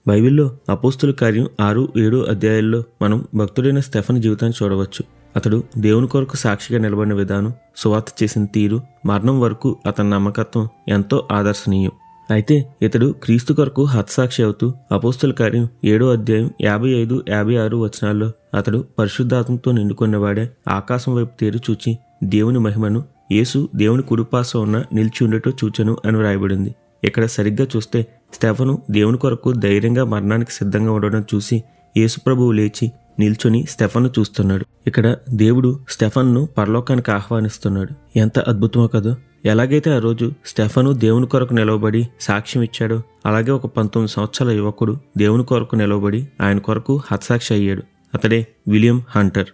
బైబిల్లో అపోస్తుల కార్యం ఆరు ఏడు అధ్యాయాల్లో మనం భక్తుడైన స్టెఫన్ జీవితాన్ని చూడవచ్చు అతడు దేవుని కొరకు సాక్షిగా నిలబడిన విధానం సువార్త చేసిన తీరు మరణం వరకు అతని నమ్మకత్వం ఎంతో ఆదర్శనీయం అయితే ఇతడు క్రీస్తు కొరకు హతసాక్షి అవుతూ అపోస్తుల కార్యం ఏడో అధ్యాయం యాభై ఐదు యాభై ఆరు వచనాల్లో అతడు పరిశుద్ధాత్మతో నిండుకున్నవాడే ఆకాశం వైపు తేరు చూచి దేవుని మహిమను యేసు దేవుని కుడిపాస ఉన్న నిలిచి ఉండటో చూచెను అని వ్రాయబడింది ఇక్కడ సరిగ్గా చూస్తే స్టెఫను దేవుని కొరకు ధైర్యంగా మరణానికి సిద్ధంగా ఉండడం చూసి యేసుప్రభువు లేచి నిల్చొని స్టెఫన్ను చూస్తున్నాడు ఇక్కడ దేవుడు స్టెఫన్ను పరలోకానికి ఆహ్వానిస్తున్నాడు ఎంత అద్భుతమో కదా ఎలాగైతే ఆ రోజు స్టెఫను దేవుని కొరకు నిలవబడి సాక్ష్యం ఇచ్చాడో అలాగే ఒక పంతొమ్మిది సంవత్సరాల యువకుడు దేవుని కొరకు నిలవబడి ఆయన కొరకు హతసాక్షి అయ్యాడు అతడే విలియం హంటర్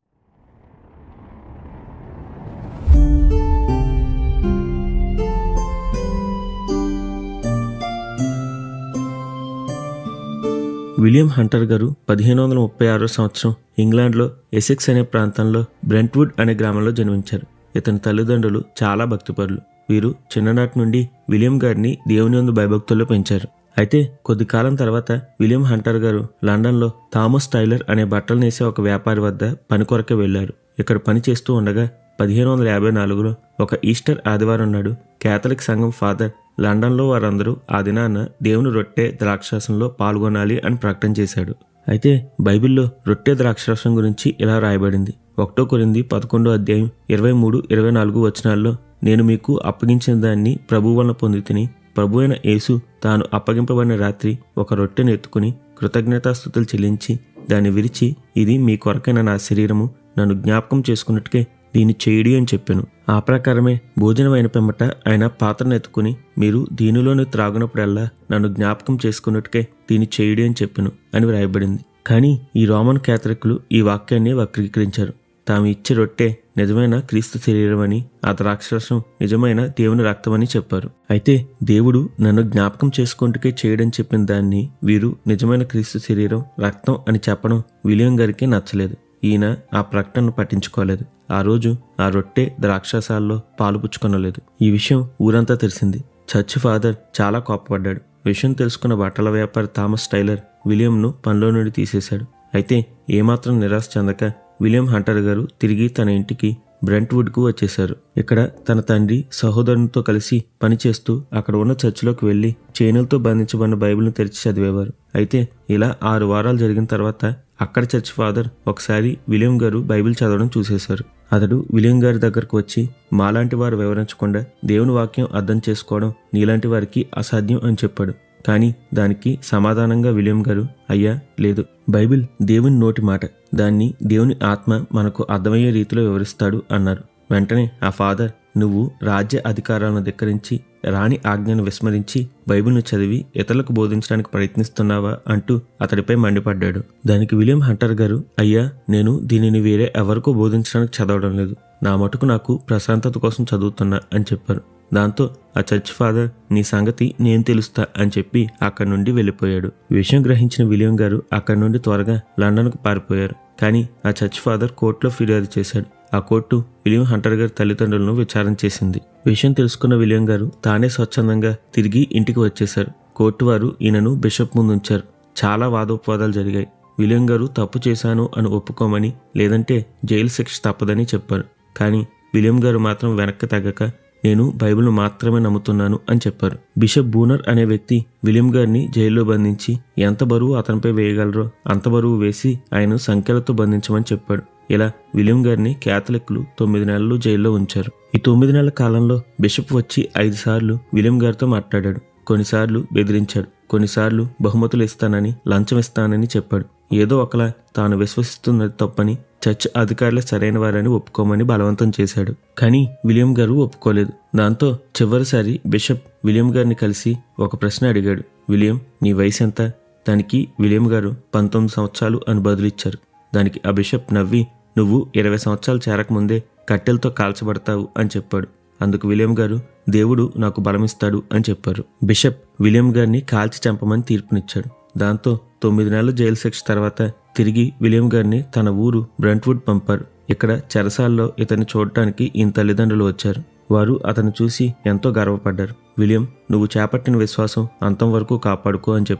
విలియం హంటర్ గారు పదిహేను వందల ముప్పై ఆరో సంవత్సరం ఇంగ్లాండ్లో ఎసెక్స్ అనే ప్రాంతంలో బ్రెంట్వుడ్ అనే గ్రామంలో జన్మించారు ఇతని తల్లిదండ్రులు చాలా భక్తిపరులు వీరు చిన్ననాటి నుండి విలియం గారిని దేవుని యందు భయభక్తుల్లో పెంచారు అయితే కొద్ది కాలం తర్వాత విలియం హంటర్ గారు లండన్లో థామస్ టైలర్ అనే బట్టలు నేసే ఒక వ్యాపారి వద్ద పని కొరకే వెళ్లారు ఇక్కడ పని చేస్తూ ఉండగా పదిహేను వందల యాభై నాలుగులో ఒక ఈస్టర్ ఆదివారం నాడు కేథలిక్ సంఘం ఫాదర్ లండన్లో వారందరూ ఆ దినాన దేవుని రొట్టె ద్రాక్షరసంలో పాల్గొనాలి అని ప్రకటన చేశాడు అయితే బైబిల్లో రొట్టె ద్రాక్షరసం గురించి ఇలా రాయబడింది ఒకటో కొరింది పదకొండో అధ్యాయం ఇరవై మూడు ఇరవై నాలుగు వచనాల్లో నేను మీకు అప్పగించిన దాన్ని ప్రభు వలన పొంది తిని ప్రభు అయిన యేసు తాను అప్పగింపబడిన రాత్రి ఒక రొట్టెను ఎత్తుకుని కృతజ్ఞతాస్థుతులు చెల్లించి దాన్ని విరిచి ఇది మీ కొరకైన నా శరీరము నన్ను జ్ఞాపకం చేసుకున్నట్టుకే దీన్ని చేయుడి అని చెప్పాను ఆ ప్రకారమే భోజనమైన పిమ్మట ఆయన పాత్రను ఎత్తుకుని మీరు దీనిలోని త్రాగునప్పుడల్లా నన్ను జ్ఞాపకం చేసుకున్నట్టుకే దీన్ని చేయుడి అని చెప్పాను అని వ్రాయబడింది కానీ ఈ రోమన్ క్యాథలిక్లు ఈ వాక్యాన్ని వక్రీకరించారు తాము ఇచ్చే రొట్టె నిజమైన క్రీస్తు శరీరం అని ఆ ద్రాక్షరసం నిజమైన దేవుని రక్తమని చెప్పారు అయితే దేవుడు నన్ను జ్ఞాపకం చేసుకుంటుకే చేయడం చెప్పిన దాన్ని వీరు నిజమైన క్రీస్తు శరీరం రక్తం అని చెప్పడం విలియం గారికి నచ్చలేదు ఈయన ఆ ప్రకటనను పట్టించుకోలేదు ఆ రోజు ఆ రొట్టె ద్రాక్షసాల్లో పాలు పుచ్చుకొనలేదు ఈ విషయం ఊరంతా తెలిసింది చర్చ్ ఫాదర్ చాలా కోపపడ్డాడు విషయం తెలుసుకున్న బట్టల వ్యాపారి థామస్ టైలర్ విలియంను పనిలో నుండి తీసేశాడు అయితే ఏమాత్రం నిరాశ చెందక విలియం హంటర్ గారు తిరిగి తన ఇంటికి బ్రెంట్వుడ్కు వచ్చేశారు ఇక్కడ తన తండ్రి సహోదరునితో కలిసి పనిచేస్తూ అక్కడ ఉన్న చర్చిలోకి వెళ్లి చైనులతో బంధించబడిన బైబిల్ను తెరిచి చదివేవారు అయితే ఇలా ఆరు వారాలు జరిగిన తర్వాత అక్కడ చర్చ్ ఫాదర్ ఒకసారి విలియం గారు బైబిల్ చదవడం చూసేశారు అతడు విలియం గారి దగ్గరకు వచ్చి మాలాంటి వారు వివరించకుండా దేవుని వాక్యం అర్థం చేసుకోవడం నీలాంటి వారికి అసాధ్యం అని చెప్పాడు కానీ దానికి సమాధానంగా విలియం గారు అయ్యా లేదు బైబిల్ దేవుని నోటి మాట దాన్ని దేవుని ఆత్మ మనకు అర్థమయ్యే రీతిలో వివరిస్తాడు అన్నారు వెంటనే ఆ ఫాదర్ నువ్వు రాజ్య అధికారాలను ధిక్కరించి రాణి ఆజ్ఞను విస్మరించి బైబిల్ను చదివి ఇతరులకు బోధించడానికి ప్రయత్నిస్తున్నావా అంటూ అతడిపై మండిపడ్డాడు దానికి విలియం హంటర్ గారు అయ్యా నేను దీనిని వేరే ఎవరికో బోధించడానికి చదవడం లేదు నా మటుకు నాకు ప్రశాంతత కోసం చదువుతున్నా అని చెప్పారు దాంతో ఆ చర్చ్ ఫాదర్ నీ సంగతి నేను తెలుస్తా అని చెప్పి అక్కడి నుండి వెళ్ళిపోయాడు విషయం గ్రహించిన విలియం గారు అక్కడి నుండి త్వరగా లండన్కు పారిపోయారు కానీ ఆ చర్చ్ ఫాదర్ కోర్టులో ఫిర్యాదు చేశాడు ఆ కోర్టు విలియం హంటర్ గారి తల్లిదండ్రులను విచారణ చేసింది విషయం తెలుసుకున్న విలియం గారు తానే స్వచ్ఛందంగా తిరిగి ఇంటికి వచ్చేశారు కోర్టు వారు ఈయనను బిషప్ ముందు ఉంచారు చాలా వాదోపవాదాలు జరిగాయి విలియం గారు తప్పు చేశాను అని ఒప్పుకోమని లేదంటే జైలు శిక్ష తప్పదని చెప్పారు కానీ విలియం గారు మాత్రం వెనక్కి తగ్గక నేను బైబిల్ను మాత్రమే నమ్ముతున్నాను అని చెప్పారు బిషప్ బూనర్ అనే వ్యక్తి విలియం గారిని జైల్లో బంధించి ఎంత బరువు అతనిపై వేయగలరో అంత బరువు వేసి ఆయన సంఖ్యలతో బంధించమని చెప్పాడు ఇలా విలియం గారిని క్యాథలిక్లు తొమ్మిది నెలలు జైల్లో ఉంచారు ఈ తొమ్మిది నెలల కాలంలో బిషప్ వచ్చి ఐదు సార్లు విలియం గారితో మాట్లాడాడు కొన్నిసార్లు బెదిరించాడు కొన్నిసార్లు బహుమతులు ఇస్తానని లంచం ఇస్తానని చెప్పాడు ఏదో ఒకలా తాను విశ్వసిస్తున్నది తప్పని చర్చ్ అధికారులే సరైన వారని ఒప్పుకోమని బలవంతం చేశాడు కానీ విలియం గారు ఒప్పుకోలేదు దాంతో చివరిసారి బిషప్ విలియం గారిని కలిసి ఒక ప్రశ్న అడిగాడు విలియం నీ వయసు ఎంత దానికి విలియం గారు పంతొమ్మిది సంవత్సరాలు అని బదులిచ్చారు దానికి ఆ బిషప్ నవ్వి నువ్వు ఇరవై సంవత్సరాలు చేరకముందే కట్టెలతో కాల్చబడతావు అని చెప్పాడు అందుకు విలియం గారు దేవుడు నాకు బలమిస్తాడు అని చెప్పారు బిషప్ విలియం గారిని కాల్చి చంపమని తీర్పునిచ్చాడు దాంతో తొమ్మిది నెలలు జైలు శిక్ష తర్వాత తిరిగి విలియం గారిని తన ఊరు బ్రంట్వుడ్ పంపారు ఇక్కడ చెరసాల్లో ఇతన్ని చూడటానికి ఈయన తల్లిదండ్రులు వచ్చారు వారు అతను చూసి ఎంతో గర్వపడ్డారు విలియం నువ్వు చేపట్టిన విశ్వాసం అంతం వరకు కాపాడుకో అని చెప్పారు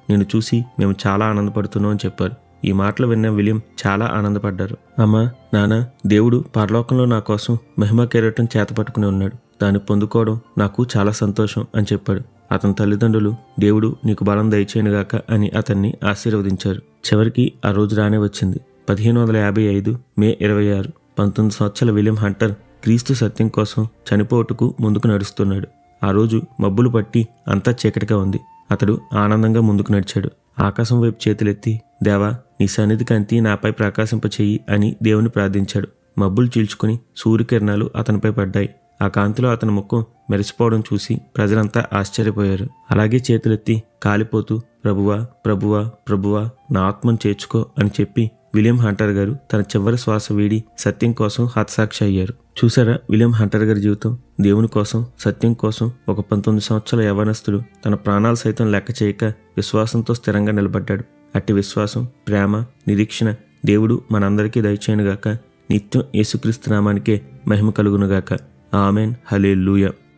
నిన్ను చూసి మేము చాలా ఆనందపడుతున్నాం అని చెప్పారు ఈ మాటలు విన్న విలియం చాలా ఆనందపడ్డారు అమ్మా నాన్న దేవుడు పరలోకంలో నా కోసం మహిమ కెరటం చేత పట్టుకుని ఉన్నాడు దాన్ని పొందుకోవడం నాకు చాలా సంతోషం అని చెప్పాడు అతని తల్లిదండ్రులు దేవుడు నీకు బలం దయచేయనుగాక అని అతన్ని ఆశీర్వదించారు చివరికి ఆ రోజు రానే వచ్చింది పదిహేను వందల యాభై ఐదు మే ఇరవై ఆరు పంతొమ్మిది సంవత్సరాల విలియం హంటర్ క్రీస్తు సత్యం కోసం చనిపోటుకు ముందుకు నడుస్తున్నాడు ఆ రోజు మబ్బులు పట్టి అంతా చీకటిగా ఉంది అతడు ఆనందంగా ముందుకు నడిచాడు ఆకాశం వైపు చేతులెత్తి దేవా నీ సన్నిధి కంతి నాపై ప్రకాశింపచేయి అని దేవుని ప్రార్థించాడు మబ్బులు చీల్చుకుని సూర్యకిరణాలు అతనిపై పడ్డాయి ఆ కాంతిలో అతని ముఖం మెరిసిపోవడం చూసి ప్రజలంతా ఆశ్చర్యపోయారు అలాగే చేతులెత్తి కాలిపోతూ ప్రభువా ప్రభువా ప్రభువా నా ఆత్మను చేర్చుకో అని చెప్పి విలియం హంటర్ గారు తన చివరి శ్వాస వీడి సత్యం కోసం హతసాక్షి అయ్యారు చూసారా విలియం హంటర్ గారి జీవితం దేవుని కోసం సత్యం కోసం ఒక పంతొమ్మిది సంవత్సరాల యవనస్తుడు తన ప్రాణాలు సైతం లెక్క చేయక విశ్వాసంతో స్థిరంగా నిలబడ్డాడు అట్టి విశ్వాసం ప్రేమ నిరీక్షణ దేవుడు మనందరికీ దయచేయనుగాక నిత్యం యేసుక్రీస్తు నామానికే మహిమ కలుగునుగాక ఆమెన్ హలే